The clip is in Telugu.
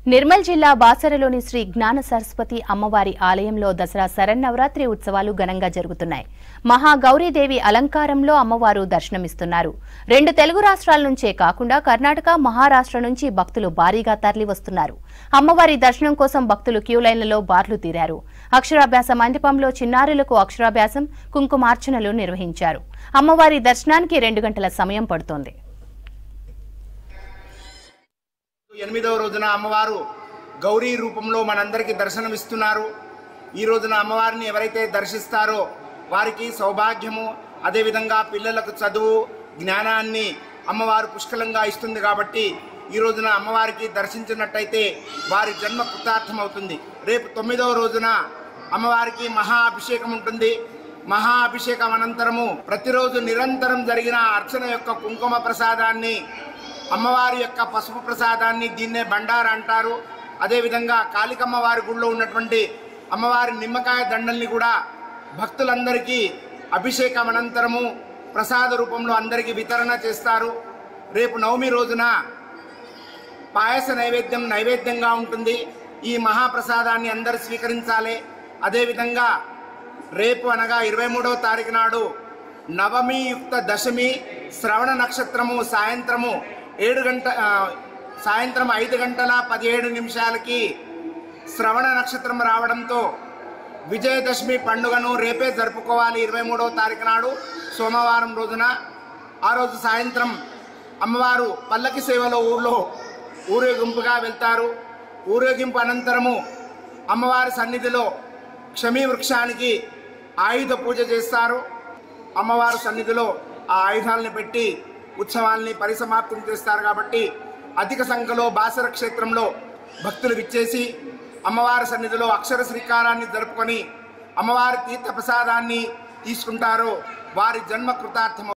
నిర్మల్ జిల్లా బాసరలోని శ్రీ జ్ఞాన సరస్వతి అమ్మవారి ఆలయంలో దసరా శరన్నవరాత్రి ఉత్సవాలు ఘనంగా జరుగుతున్నాయి మహాగౌరీదేవి అలంకారంలో అమ్మవారు దర్శనమిస్తున్నారు రెండు తెలుగు రాష్ట్రాల నుంచే కాకుండా కర్ణాటక మహారాష్ట్ర నుంచి భక్తులు భారీగా తరలి వస్తున్నారు అమ్మవారి దర్శనం కోసం భక్తులు క్యూ లైన్లలో బార్లు తీరారు అక్షరాభ్యాస మండపంలో చిన్నారులకు అక్షరాభ్యాసం కుంకుమార్చనలు నిర్వహించారు అమ్మవారి దర్శనానికి రెండు గంటల సమయం పడుతోంది ఎనిమిదవ రోజున అమ్మవారు గౌరీ రూపంలో మనందరికీ దర్శనమిస్తున్నారు ఈ రోజున అమ్మవారిని ఎవరైతే దర్శిస్తారో వారికి సౌభాగ్యము అదేవిధంగా పిల్లలకు చదువు జ్ఞానాన్ని అమ్మవారు పుష్కలంగా ఇస్తుంది కాబట్టి ఈ రోజున అమ్మవారికి దర్శించినట్టయితే వారి జన్మ కృతార్థం అవుతుంది రేపు తొమ్మిదవ రోజున అమ్మవారికి మహా అభిషేకం ఉంటుంది మహా అభిషేకం అనంతరము ప్రతిరోజు నిరంతరం జరిగిన అర్చన యొక్క కుంకుమ ప్రసాదాన్ని అమ్మవారి యొక్క పసుపు ప్రసాదాన్ని దీన్నే బండార అంటారు అదేవిధంగా కాళికమ్మ వారి గుడిలో ఉన్నటువంటి అమ్మవారి నిమ్మకాయ దండల్ని కూడా భక్తులందరికీ అభిషేకం అనంతరము ప్రసాద రూపంలో అందరికీ వితరణ చేస్తారు రేపు నవమి రోజున పాయస నైవేద్యం నైవేద్యంగా ఉంటుంది ఈ మహాప్రసాదాన్ని అందరు స్వీకరించాలి అదేవిధంగా రేపు అనగా ఇరవై మూడవ తారీఖు నాడు నవమి యుక్త దశమి శ్రవణ నక్షత్రము సాయంత్రము ఏడు గంట ఆ, సాయంత్రం ఐదు గంటల పదిహేడు నిమిషాలకి శ్రవణ నక్షత్రం రావడంతో విజయదశమి పండుగను రేపే జరుపుకోవాలి ఇరవై మూడవ తారీఖు నాడు సోమవారం రోజున ఆ రోజు సాయంత్రం అమ్మవారు పల్లకి సేవలో ఊర్లో ఊరేగింపుగా వెళ్తారు ఊరేగింపు అనంతరము అమ్మవారి సన్నిధిలో క్షమీ వృక్షానికి ఆయుధ పూజ చేస్తారు అమ్మవారి సన్నిధిలో ఆ ఆయుధాలని పెట్టి ఉత్సవాల్ని పరిసమాప్తం చేస్తారు కాబట్టి అధిక సంఖ్యలో బాసర క్షేత్రంలో భక్తులు విచ్చేసి అమ్మవారి సన్నిధిలో అక్షర శ్రీకారాన్ని జరుపుకొని అమ్మవారి తీర్థ ప్రసాదాన్ని తీసుకుంటారు వారి జన్మ కృతార్థం